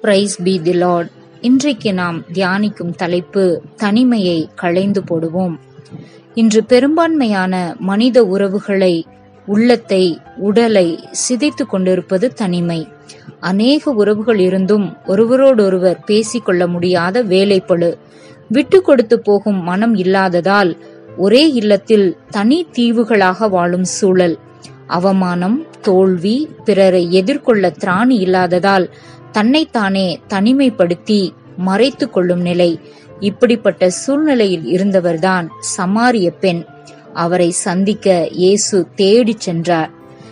price be the Lord இன்றைக்கு நாம் தியானிக்கும் தலைப்பு தனிமையை களைந்து போடுவோம் இன்று பெரும்பான்மையான மனித உறவுகளை உள்ளத்தை உடலை சிதைத்துக் கொண்டிருப்பது தனிமை அநேக உறவுகள் இருந்தும் ஒருவரோடொருவர் பேசிக்கொள்ள முடியாத வேலைப்பளு விட்டு கொடுத்து போகும் மனம் இல்லாததால் ஒரே இல்லத்தில் தனி தீவுகளாக வாழும் சூழல் அவமானம் தோல்வி பிறரை எதிர்கொள்ள திராணி இல்லாததால் தன்னைத்தானே தனிமைப்படுத்தி மறைத்து கொள்ளும் நிலை இப்படிப்பட்ட சூழ்நிலையில் இருந்தவர்தான் சமாரிய பெண் அவரை சந்திக்க இயேசு தேடிச் சென்றார்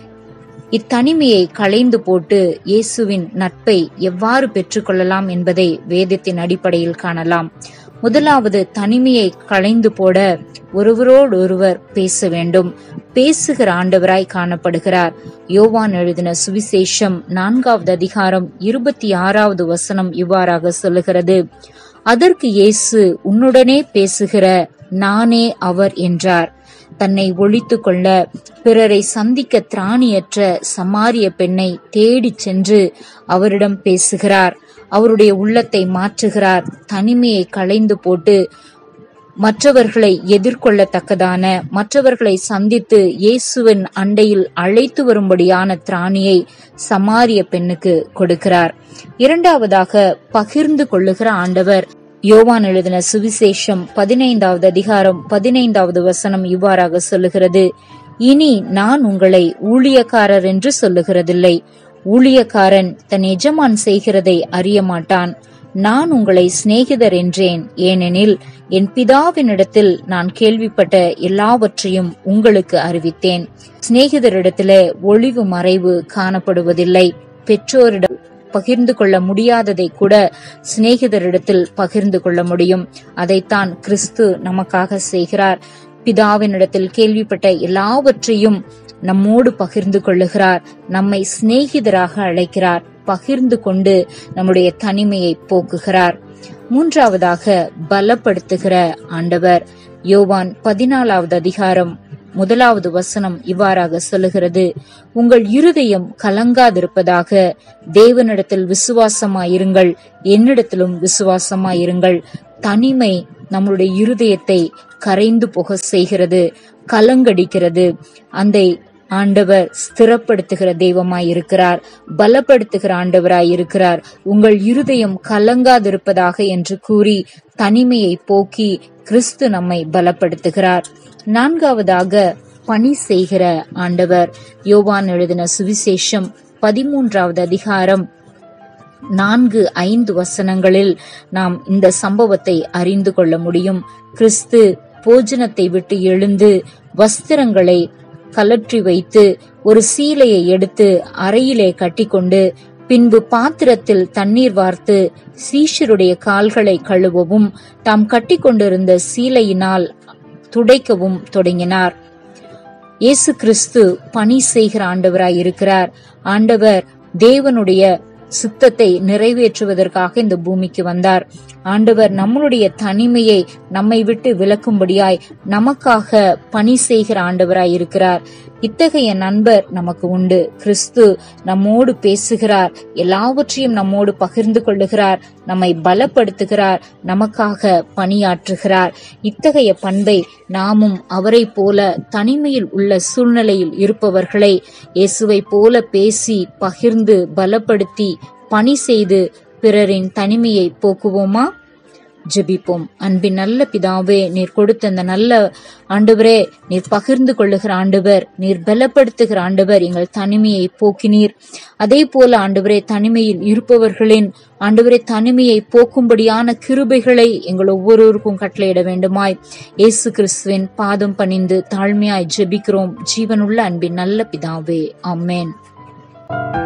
இத்தனிமையை களைந்து போட்டு இயேசுவின் நட்பை எவ்வாறு பெற்றுக்கொள்ளலாம் என்பதை வேதத்தின் அடிப்படையில் காணலாம் முதலாவது தனிமையை களைந்து போட ஒருவரோடொருவர் பேச வேண்டும் பேசுகிற ஆண்டவராய் காணப்படுகிறார் யோவான் எழுதின சுவிசேஷம் நான்காவது அதிகாரம் இருபத்தி ஆறாவது வசனம் இவ்வாறாக சொல்லுகிறது அதற்கு இயேசு உன்னுடனே பேசுகிற நானே அவர் என்றார் தன்னை ஒழித்து கொள்ள பிறரை சந்திக்க திராணியற்ற சமாரிய பெண்ணை தேடிச் சென்று அவரிடம் பேசுகிறார் அவருடைய உள்ளத்தை மாற்றுகிறார் தனிமையை களைந்து போட்டு மற்றவர்களை எதிர்கொள்ளத்தக்கதான மற்றவர்களை சந்தித்து இயேசுவின் அண்டையில் அழைத்து வரும்படியான திராணியை சமாரிய பெண்ணுக்கு கொடுக்கிறார் இரண்டாவதாக பகிர்ந்து கொள்ளுகிற ஆண்டவர் யோவான் எழுதின சுவிசேஷம் பதினைந்தாவது அதிகாரம் பதினைந்தாவது வசனம் இவ்வாறாக சொல்லுகிறது இனி நான் உங்களை ஊழியக்காரர் என்று சொல்லுகிறதில்லை ஊழியக்காரன் தன் எஜமான் செய்கிறதை அறிய மாட்டான் நான் உங்களை சிநேகிதர் என்றேன் ஏனெனில் என் பிதாவினிடத்தில் நான் கேள்விப்பட்ட எல்லாவற்றையும் உங்களுக்கு அறிவித்தேன் சிநேகிதரிடத்தில ஒளிவு மறைவு காணப்படுவதில்லை பெற்றோரிடம் பகிர்ந்து கொள்ள முடியாததை கூட சிநேகிதரிடத்தில் பகிர்ந்து கொள்ள முடியும் அதைத்தான் கிறிஸ்து நமக்காக செய்கிறார் பிதாவினிடத்தில் கேள்விப்பட்ட எல்லாவற்றையும் நம்மோடு பகிர்ந்து கொள்ளுகிறார் நம்மை சிநேகிதராக அழைக்கிறார் பகிர்ந்து கொண்டு நம்முடைய தனிமையை போக்குகிறார் மூன்றாவதாக பலப்படுத்துகிற ஆண்டவர் யோவான் பதினாலாவது அதிகாரம் முதலாவது வசனம் இவ்வாறாக சொல்லுகிறது உங்கள் இருதயம் கலங்காதிருப்பதாக தேவனிடத்தில் விசுவாசமாயிருங்கள் என்னிடத்திலும் விசுவாசமாயிருங்கள் தனிமை நம்முடைய இருதயத்தை கரைந்து போக செய்கிறது கலங்கடிக்கிறது அந்த ஆண்டவர் ஸ்திரப்படுத்துகிற தெய்வமாய் இருக்கிறார் பலப்படுத்துகிற ஆண்டவராய் இருக்கிறார் உங்கள் இருதயம் கலங்காதிருப்பதாக என்று கூறி தனிமையை போக்கி கிறிஸ்து நம்மை பலப்படுத்துகிறார் நான்காவதாக பணி செய்கிற ஆண்டவர் யோவான் எழுதின சுவிசேஷம் பதிமூன்றாவது அதிகாரம் நான்கு ஐந்து வசனங்களில் நாம் இந்த சம்பவத்தை அறிந்து கொள்ள முடியும் கிறிஸ்து போஜனத்தை விட்டு எழுந்து வஸ்திரங்களை கலற்றி வைத்து ஒரு சீலையை எடுத்து அறையிலே கட்டிக்கொண்டு பின்பு பாத்திரத்தில் தண்ணீர் வார்த்து சீஷருடைய கால்களை கழுவவும் தாம் கட்டிக்கொண்டிருந்த சீலையினால் துடைக்கவும் தொடங்கினார் இயேசு கிறிஸ்து பணி செய்கிற ஆண்டவராய் இருக்கிறார் ஆண்டவர் தேவனுடைய சித்தத்தை நிறைவேற்றுவதற்காக இந்த பூமிக்கு வந்தார் ஆண்டவர் நம்மளுடைய தனிமையை நம்மை விட்டு விலக்கும்படியாய் நமக்காக பணி செய்கிற ஆண்டவராய் இருக்கிறார் இத்தகைய நண்பர் நமக்கு உண்டு கிறிஸ்து நம்மோடு பேசுகிறார் எல்லாவற்றையும் நம்மோடு பகிர்ந்து கொள்ளுகிறார் நம்மை பலப்படுத்துகிறார் நமக்காக பணியாற்றுகிறார் இத்தகைய பண்பை நாமும் அவரை போல தனிமையில் உள்ள சூழ்நிலையில் இருப்பவர்களை இயேசுவை போல பேசி பகிர்ந்து பலப்படுத்தி பணி செய்து பிறரின் தனிமையை போக்குவோமா ஜெபிப்போம் அன்பின் நல்ல பிதாவே நீர் கொடுத்த அந்த நல்ல ஆண்டவரே நீர் பகிர்ந்து கொள்ளுகிற ஆண்டவர் நீர் பலப்படுத்துகிற ஆண்டவர் எங்கள் தனிமையை போக்கினீர் அதே போல ஆண்டவரே தனிமையில் இருப்பவர்களின் ஆண்டவரே தனிமையை போக்கும்படியான கிருபைகளை எங்கள் ஒவ்வொருவருக்கும் கட்டளையிட வேண்டுமாய் இயேசு கிறிஸ்துவின் பாதம் பணிந்து தாழ்மையாய் ஜெபிக்கிறோம் ஜீவனுள்ள அன்பின் நல்ல பிதாவே ஆமேன்